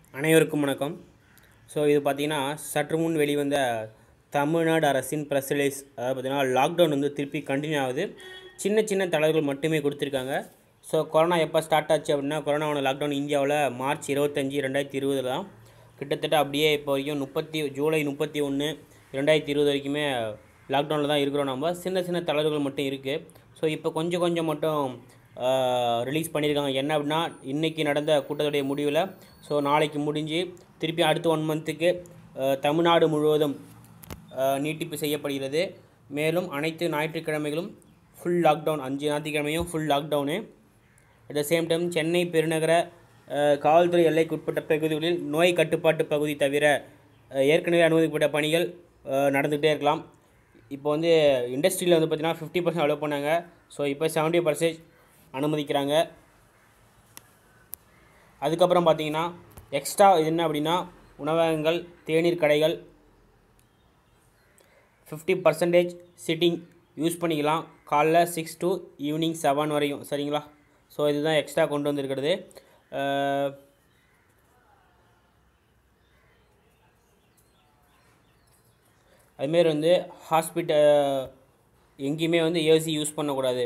அனைவருக்கும் வணக்கம் ஸோ இது பார்த்தீங்கன்னா சற்று முன் வெளிவந்த தமிழ்நாடு அரசின் ப்ரெஸ் ரிலீஸ் அதாவது பார்த்தீங்கன்னா லாக்டவுன் வந்து திருப்பி கண்டினியூ ஆகுது சின்ன சின்ன தளர்வுகள் மட்டுமே கொடுத்துருக்காங்க ஸோ கொரோனா எப்போ ஸ்டார்ட் ஆச்சு அப்படின்னா கொரோனாவோட லாக்டவுன் இந்தியாவில் மார்ச் இருபத்தஞ்சி ரெண்டாயிரத்தி இருபதில் தான் கிட்டத்தட்ட அப்படியே இப்போ வரைக்கும் முப்பத்தி ஜூலை முப்பத்தி ஒன்று ரெண்டாயிரத்தி இருபது வரைக்குமே லாக்டவுனில் தான் இருக்கிறோம் நம்ம சின்ன சின்ன தளர்வுகள் மட்டும் இருக்குது ஸோ இப்போ கொஞ்சம் கொஞ்சம் மட்டும் ரிலீஸ் பண்ணியிருக்காங்க என்ன அப்படின்னா இன்றைக்கி நடந்த கூட்டத்துடைய முடிவில் ஸோ நாளைக்கு முடிஞ்சு திருப்பி அடுத்த ஒன் மந்த்துக்கு தமிழ்நாடு முழுவதும் அஹ், நீட்டிப்பு செய்யப்படுகிறது மேலும் அனைத்து ஞாயிற்றுக்கிழமைகளும் ஃபுல் லாக்டவுன் அஞ்சு ஞாயிற்றுக்கிழமையும் full lockdown at the same time Chennai பெருநகர அஹ், காவல்துறை எல்லைக்குட்பட்ட பகுதிகளில் நோய் கட்டுப்பாட்டு பகுதி தவிர அஹ், ஏற்கனவே அனுமதிக்கப்பட்ட பணிகள் அஹ், நடந்துகிட்டே இருக்கலாம் இப்போ வந்து இண்டஸ்ட்ரியில் வந்து பார்த்தீங்கன்னா ஃபிஃப்டி பர்சன்ட் அலோவ் பண்ணாங்க ஸோ இப்போ செவன்ட்டி பர்சன்டேஜ் அனுமதிக்கிறாங்க அதுக்கப்புறம் பார்த்தீங்கன்னா எக்ஸ்ட்ரா இது என்ன அப்படின்னா உணவகங்கள் தேநீர் கடைகள் ஃபிஃப்டி பர்சன்டேஜ் சிட்டிங் யூஸ் பண்ணிக்கலாம் காலைல சிக்ஸ் to ஈவினிங் செவன் வரையும் சரிங்களா ஸோ இதுதான் எக்ஸ்ட்ரா கொண்டு வந்திருக்கிறது அஹ், அதுமாரி வந்து ஹாஸ்பிட்டல் எங்கேயுமே வந்து ஏசி யூஸ் பண்ணக்கூடாது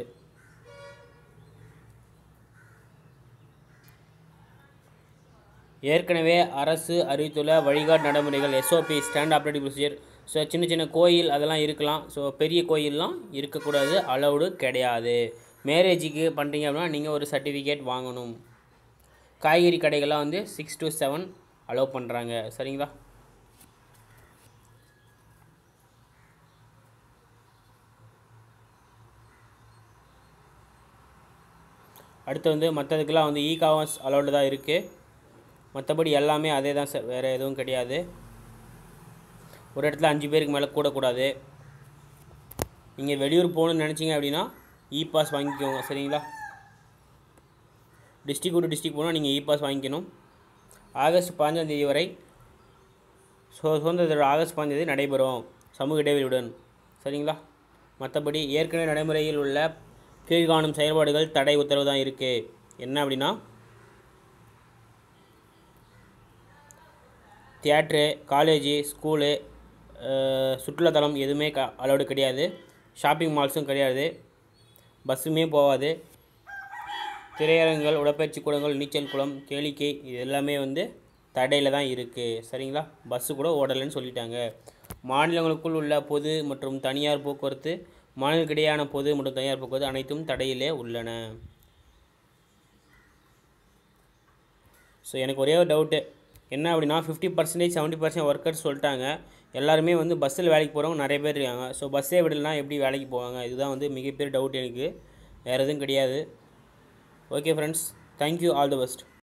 ஏற்கனவே அரசு அறிவித்துள்ள வழிகாட்டு நடைமுறைகள் SOP stand operative procedure so சின்ன சின்ன கோயில் அதெல்லாம் இருக்கலாம் ஸோ பெரிய கோயிலெலாம் இருக்கக்கூடாது அலௌடு கிடையாது மேரேஜுக்கு பண்ணுறீங்க அப்படின்னா நீங்கள் ஒரு சர்டிஃபிகேட் வாங்கணும் காய்கறி கடைகள்லாம் வந்து சிக்ஸ் to செவன் அலோவ் பண்ணுறாங்க சரிங்களா அடுத்து வந்து மற்றதுக்கெல்லாம் வந்து இ காமர்ஸ் அலௌடு தான் இருக்குது மற்றபடி எல்லாமே அதே தான் சார் வேறு எதுவும் கிடையாது ஒரு இடத்துல அஞ்சு பேருக்கு மேலே கூடக்கூடாது நீங்கள் வெளியூர் போகணுன்னு நினச்சிங்க அப்படின்னா இ பாஸ் வாங்கிக்கோங்க சரிங்களா டிஸ்ட்ரிக் விட்டு டிஸ்ட்ரிக் போனால் நீங்கள் இ பாஸ் வாங்கிக்கணும் ஆகஸ்ட் பதினஞ்சாம் தேதி வரை சு சுதந்திர தின ஆகஸ்ட் பதினஞ்சாம் தேதி நடைபெறும் சமூக இடைவெளியுடன் சரிங்களா மற்றபடி ஏற்கனவே நடைமுறையில் உள்ள கீழ்காணும் செயல்பாடுகள் தடை உத்தரவு தான் இருக்குது என்ன அப்படின்னா தியேட்ரு காலேஜு ஸ்கூலு சுற்றுலாத்தலம் எதுவுமே க அலௌடு கிடையாது ஷாப்பிங் மால்ஸும் கிடையாது பஸ்ஸுமே போகாது திரையரங்குகள் உடற்பயிற்சி கூடங்கள் நீச்சல் குளம் கேளிக்கை இது எல்லாமே வந்து தடையில் தான் இருக்குது சரிங்களா பஸ்ஸு கூட ஓடலைன்னு சொல்லிட்டாங்க மாநிலங்களுக்குள் உள்ள பொது மற்றும் தனியார் போக்குவரத்து மாநிலங்களுக்கிடையான பொது மற்றும் தனியார் போக்குவரத்து அனைத்தும் தடையிலே உள்ளன ஸோ எனக்கு ஒரே ஒரு டவுட்டு என்ன அப்படின்னா fifty percentage seventy percent workers சொல்லிட்டாங்க எல்லாருமே வந்து பஸ்ஸில் வேலைக்கு போகிறவங்க நிறைய பேர் இருக்காங்க ஸோ பஸ்ஸே விடலாம் எப்படி வேலைக்கு போவாங்க இதுதான் வந்து மிகப்பெரிய டவுட் எனக்கு வேறு எதுவும் கிடையாது okay friends thank you all the best